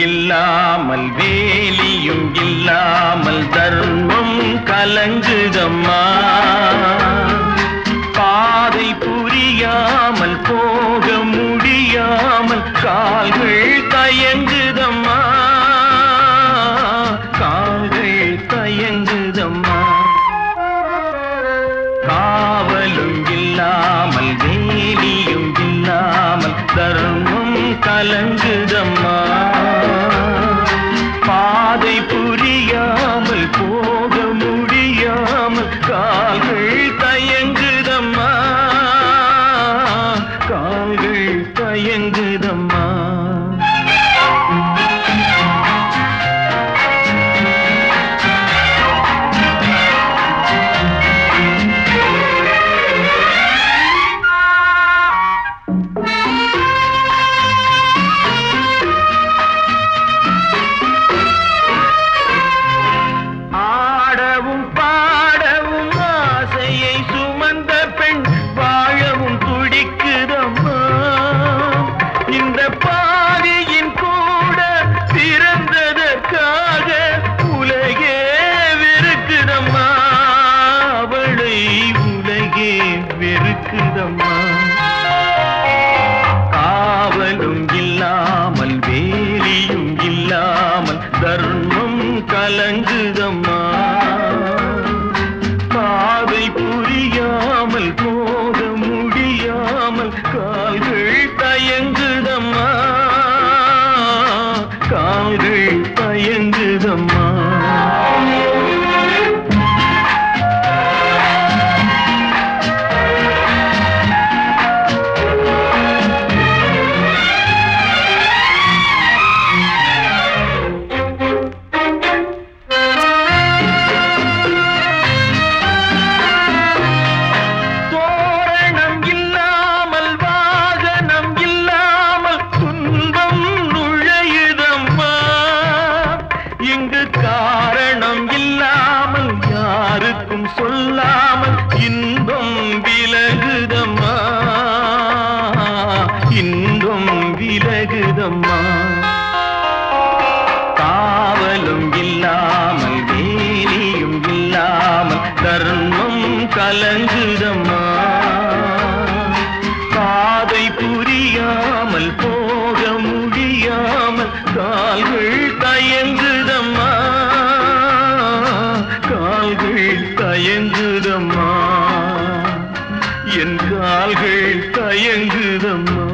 இல்லாமல் வேலியும் இல்லாமல் தர்மம் கலங்குதம்மா பாதை புரியாமல் போக முடியாமல் கால்கள் தயங்குதம்மா கால்கள் தயங்குதம்மா காவலும் இல்லாமல் வேலியும் இல்லாமல் தர்மம் கலங்குதம்மா பாதை புரியாமல் போக முடியாமல் கால்கள் தயங்குதம்மா கால்கள் தயங்குதம்மா ஆடவும் பாடவும் ஆசையை சுமந்த பெண் வாழவும் துடிக்குதம்மா இந்த பாரியின் கூட பிறந்ததற்காக உலகே வெறுக்குதம்மா அவளை உலகே வெறுக்குதம்மா காவலும் இல்லாமல் வேலியும் இல்லாமல் தர்மம் கலங்குதம்மா பாதை புரியாமல் போக முடியாமல் கால்கள் தயங்குதம்மா கால்கள் தயங்குதம்மா தோரணம் இல்லாமல் வாகனம் இல்லாமல் துன்பம் நுழையுதம்மா இங்கு காரணம் இல்லாமல் யாருக்கும் சொல்லாமல் இன்பம் விலகுதம்மா இன்பம் விலகுதம்மா காவலும் இல்லாமல் வேலியும் இல்லாமல் தர்மம் கலங்குதம்மா பாதை புரியாமல் போக முடியாமல் கால்கள் தயங்குதம்மா கால்கள் தயங்குதம்மா என் கால்கள் தயங்குதம்மா